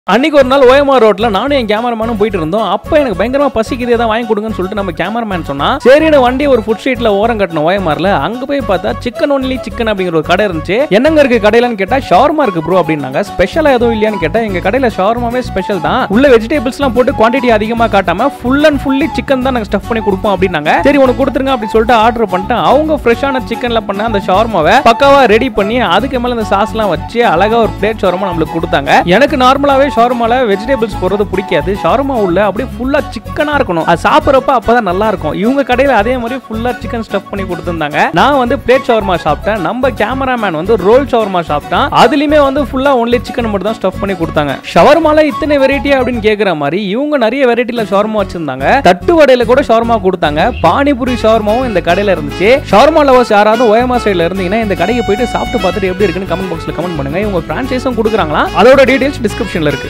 அன்னைக்கு ஒரு நாள் ஓஎம்ஆர் ரோட்ல நானும் என் கேமராமேனும் போயிட்டு இருந்தோம் அப்ப எனக்கு பயங்கரமா பசிக்குது ஏதாவது வாங்கி கொடுங்கன்னு சொல்லிட்டு நம்ம கேமராமேன் சொன்னா சரின்னு வண்டி ஒரு ஃபுட் ஸ்ட்ரீட்ல ஓரம் கட்டணும் ஓஎம்ஆர்ல அங்க போய் பார்த்தா சிக்கன் ஒன்லி சிக்கன் அப்படிங்கிற ஒரு கடை இருந்துச்சு என்னங்க இருக்கு கடையிலன்னு கேட்டா ஷவர்மா இருக்கு ப்ரோ அப்படின்னாங்க ஸ்பெஷலா எதுவும் இல்லையான்னு கேட்டா எங்க கடையில ஷவர்மாவே ஸ்பெஷல் தான் உள்ள வெஜிடபிள்ஸ் எல்லாம் போட்டு குவான்டிட்டி அதிகமா காட்டாம ஃபுல் அண்ட் ஃபுல்லி சிக்கன் தான் நாங்க ஸ்டஃப் பண்ணி கொடுப்போம் அப்படின்னாங்க சரி உனக்கு கொடுத்துருங்க அப்படின்னு சொல்லிட்டு ஆர்டர் பண்ணிட்டேன் அவங்க ஃப்ரெஷ்ஷான சிக்கன்ல பண்ண அந்த ஷவர்மாவை பக்காவா ரெடி பண்ணி அதுக்கு மேல அந்த சாஸ்லாம் வச்சு அழகா ஒரு பிளேட் ஷவர்மா நம்மளுக்கு கொடுத்தாங்க எனக்கு நார்மலாவே ஷவர்மால வெஜிடபிள்ஸ் போடுறது பிடிக்காது ஷவர்மா உள்ள அப்படியே ஃபுல்லா சிக்கனா இருக்கணும் அது சாப்பிட்றப்ப அப்பதான் நல்லா இருக்கும் இவங்க கடையில அதே மாதிரி ஃபுல்லா சிக்கன் ஸ்டஃப் பண்ணி கொடுத்துருந்தாங்க நான் வந்து பிளேட் ஷவர்மா சாப்பிட்டேன் நம்ம கேமராமேன் வந்து ரோல் ஷவர்மா சாப்பிட்டான் அதுலயுமே வந்து ஃபுல்லா ஒன்லி சிக்கன் மட்டும் தான் ஸ்டஃப் பண்ணி கொடுத்தாங்க ஷவர்மால இத்தனை வெரைட்டி அப்படின்னு கேக்குற மாதிரி இவங்க நிறைய வெரைட்டில ஷவர்மா வச்சிருந்தாங்க தட்டு வடையில கூட ஷவர்மா கொடுத்தாங்க பானிபூரி ஷவர்மாவும் இந்த கடையில இருந்துச்சு ஷவர்மா லவர்ஸ் யாராவது ஓயமா சைடுல இருந்தீங்கன்னா இந்த கடைக்கு போயிட்டு சாப்பிட்டு பார்த்துட்டு எப்படி இருக்குன்னு கமெண்ட் பாக்ஸ்ல கமெண்ட் பண்ணுங்க இவங்க பிரான்ச்சைஸும் கொடுக்குறாங்களா அதோட டீடைல்ஸ் டிஸ்கிரிப்ஷன்ல இருக்கு